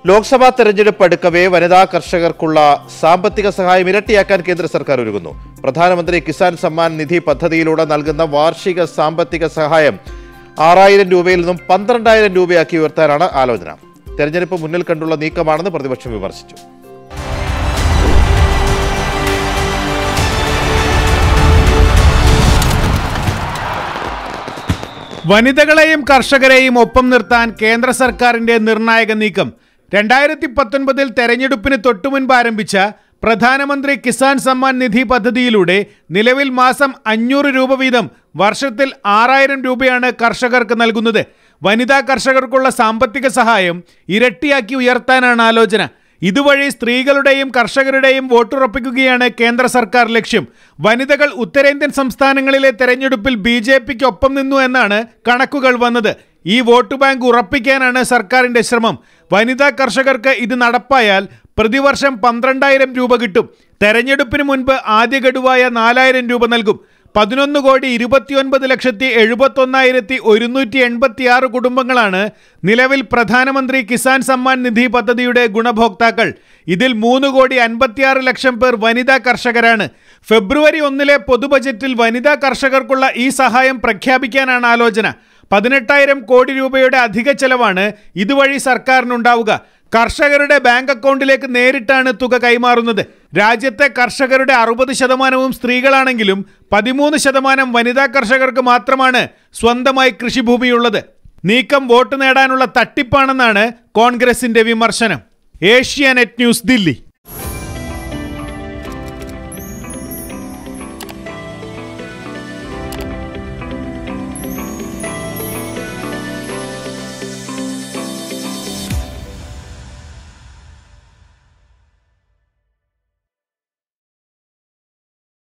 ലോക്സഭാ തെരഞ്ഞെടുപ്പ് അടുക്കവേ വനിതാ കർഷകർക്കുള്ള സാമ്പത്തിക സഹായം ഇരട്ടിയാക്കാൻ കേന്ദ്ര സർക്കാർ ഒരുങ്ങുന്നു പ്രധാനമന്ത്രി കിസാൻ സമ്മാൻ നിധി പദ്ധതിയിലൂടെ നൽകുന്ന വാർഷിക സാമ്പത്തിക സഹായം ആറായിരം രൂപയിൽ നിന്നും പന്ത്രണ്ടായിരം രൂപയാക്കി ഉയർത്താനാണ് ആലോചന തെരഞ്ഞെടുപ്പ് മുന്നിൽ കണ്ടുള്ള നീക്കമാണെന്ന് പ്രതിപക്ഷം വിമർശിച്ചു വനിതകളെയും കർഷകരെയും ഒപ്പം നിർത്താൻ കേന്ദ്ര സർക്കാരിന്റെ നിർണായക നീക്കം രണ്ടായിരത്തി പത്തൊൻപതിൽ തെരഞ്ഞെടുപ്പിന് തൊട്ടുമുൻപ് ആരംഭിച്ച പ്രധാനമന്ത്രി കിസാൻ സമ്മാൻ നിധി പദ്ധതിയിലൂടെ നിലവിൽ മാസം അഞ്ഞൂറ് രൂപ വീതം വർഷത്തിൽ ആറായിരം രൂപയാണ് കർഷകർക്ക് നൽകുന്നത് വനിതാ കർഷകർക്കുള്ള സാമ്പത്തിക സഹായം ഇരട്ടിയാക്കി ഉയർത്താനാണ് ആലോചന ഇതുവഴി സ്ത്രീകളുടെയും കർഷകരുടെയും വോട്ടുറപ്പിക്കുകയാണ് കേന്ദ്ര സർക്കാർ ലക്ഷ്യം വനിതകൾ ഉത്തരേന്ത്യൻ സംസ്ഥാനങ്ങളിലെ തെരഞ്ഞെടുപ്പിൽ ബി ജെ പിക്ക് ഒപ്പം നിന്നു എന്നാണ് കണക്കുകൾ വന്നത് ഈ വോട്ട് ബാങ്ക് ഉറപ്പിക്കാനാണ് സർക്കാരിന്റെ ശ്രമം വനിതാ കർഷകർക്ക് ഇത് നടപ്പായാൽ പ്രതിവർഷം പന്ത്രണ്ടായിരം രൂപ കിട്ടും തെരഞ്ഞെടുപ്പിന് മുൻപ് ആദ്യ ഗഡുവായ നാലായിരം രൂപ നൽകും പതിനൊന്ന് കോടി ഇരുപത്തിയൊൻപത് ലക്ഷത്തി എഴുപത്തൊന്നായിരത്തി ഒരുന്നൂറ്റി എൺപത്തി ആറ് കുടുംബങ്ങളാണ് നിലവിൽ പ്രധാനമന്ത്രി കിസാൻ സമ്മാൻ നിധി പദ്ധതിയുടെ ഗുണഭോക്താക്കൾ ഇതിൽ മൂന്ന് കോടി അൻപത്തിയാറ് ലക്ഷം പേർ വനിതാ കർഷകരാണ് ഫെബ്രുവരി ഒന്നിലെ പൊതുബജറ്റിൽ വനിതാ കർഷകർക്കുള്ള ഈ സഹായം പ്രഖ്യാപിക്കാനാണ് ആലോചന പതിനെട്ടായിരം കോടി രൂപയുടെ അധിക ചെലവാണ് ഇതുവഴി സർക്കാരിനുണ്ടാവുക കർഷകരുടെ ബാങ്ക് അക്കൗണ്ടിലേക്ക് നേരിട്ടാണ് തുക കൈമാറുന്നത് രാജ്യത്തെ കർഷകരുടെ അറുപത് ശതമാനവും സ്ത്രീകളാണെങ്കിലും പതിമൂന്ന് ശതമാനം വനിതാ കർഷകർക്ക് മാത്രമാണ് സ്വന്തമായി കൃഷിഭൂമിയുള്ളത് നീക്കം വോട്ട് നേടാനുള്ള തട്ടിപ്പാണെന്നാണ് കോൺഗ്രസിന്റെ വിമർശനം ഏഷ്യാനെറ്റ് ന്യൂസ് ദില്ലി